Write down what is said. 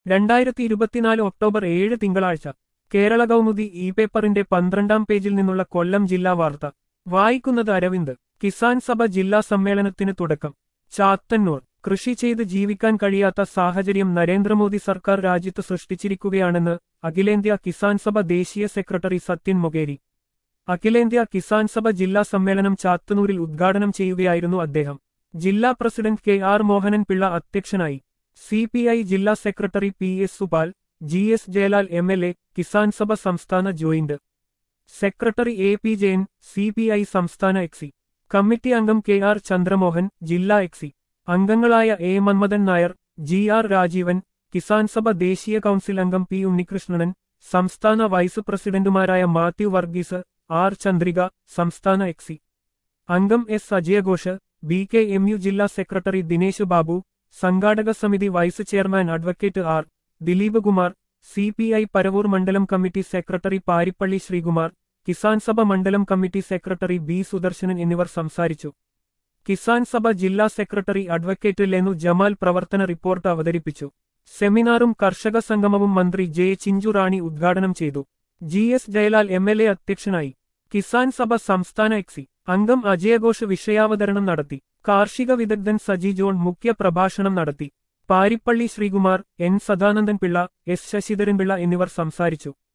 രണ്ടായിരത്തി ഇരുപത്തിനാല് ഒക്ടോബർ ഏഴ് തിങ്കളാഴ്ച കേരള കൗമുദി ഇ പേപ്പറിന്റെ പന്ത്രണ്ടാം പേജിൽ നിന്നുള്ള കൊല്ലം ജില്ലാ വാർത്ത വായിക്കുന്നത് അരവിന്ദ് കിസാൻ സഭ ജില്ലാ സമ്മേളനത്തിന് തുടക്കം ചാത്തന്നൂർ കൃഷി ചെയ്ത് ജീവിക്കാൻ കഴിയാത്ത സാഹചര്യം നരേന്ദ്രമോദി സർക്കാർ രാജ്യത്ത് സൃഷ്ടിച്ചിരിക്കുകയാണെന്ന് അഖിലേന്ത്യാ കിസാൻ സഭ ദേശീയ സെക്രട്ടറി സത്യൻ മൊകേരി അഖിലേന്ത്യാ കിസാൻ സഭ ജില്ലാ സമ്മേളനം ചാത്തന്നൂരിൽ ഉദ്ഘാടനം ചെയ്യുകയായിരുന്നു അദ്ദേഹം ജില്ലാ president K R Mohanan Pillai അധ്യക്ഷനായി സി പി ഐ ജില്ലാ secretary P S Supal G S Jayalal M L A Kisan Sabha സംസ്ഥാന joint secretary A P Jayan C P I സംസ്ഥാന എക്സി കമ്മിറ്റി അംഗം കെ ആർ ചന്ദ്രമോഹൻ ജില്ലാ എക്സി അംഗങ്ങളായ A Manmadhan Nair G R Rajeevan Kisan Sabha ദേശീയ കൗൺസിൽ അംഗം പി ഉണ്ണികൃഷ്ണൻ സംസ്ഥാന വൈസ് പ്രസിഡന്റുമാരായ മാത്യു വർഗീസ് ആർ ചന്ദ്രിക സംസ്ഥാന എക്സി അംഗം എസ് അജയഘോഷ് ബി കെ എം യു ജില്ലാ സെക്രട്ടറി ദിനേശ് ബാബു സംഘാടക സമിതി vice chairman advocate R Dileep Kumar C P I Paravur മണ്ഡലം കമ്മിറ്റി സെക്രട്ടറി പാരിപ്പള്ളി ശ്രീകുമാർ കിസാൻ സഭ മണ്ഡലം കമ്മിറ്റി സെക്രട്ടറി ബി സുദർശനൻ എന്നിവർ സംസാരിച്ചു കിസാൻ സഭ ജില്ലാ സെക്രട്ടറി അഡ്വക്കേറ്റ് ലെനു ജമാൽ പ്രവർത്തന റിപ്പോർട്ട് അവതരിപ്പിച്ചു സെമിനാറും കർഷക സംഗമവും മന്ത്രി ജെ ചിഞ്ചു റാണി ഉദ്ഘാടനം ചെയ്തു G S Jayalal M L A അധ്യക്ഷനായി കിസാൻ സഭ സംസ്ഥാന എക്സി അംഗം അജയഘോഷ് വിഷയാവതരണം നടത്തി കാർഷിക വിദഗ്ധൻ സജി ജോൺ മുഖ്യ പ്രഭാഷണം നടത്തി പാരിപ്പള്ളി ശ്രീകുമാർ എൻ സദാനന്ദൻ പിള്ള എസ് ശശിധരൻ പിള്ള എന്നിവർ സംസാരിച്ചു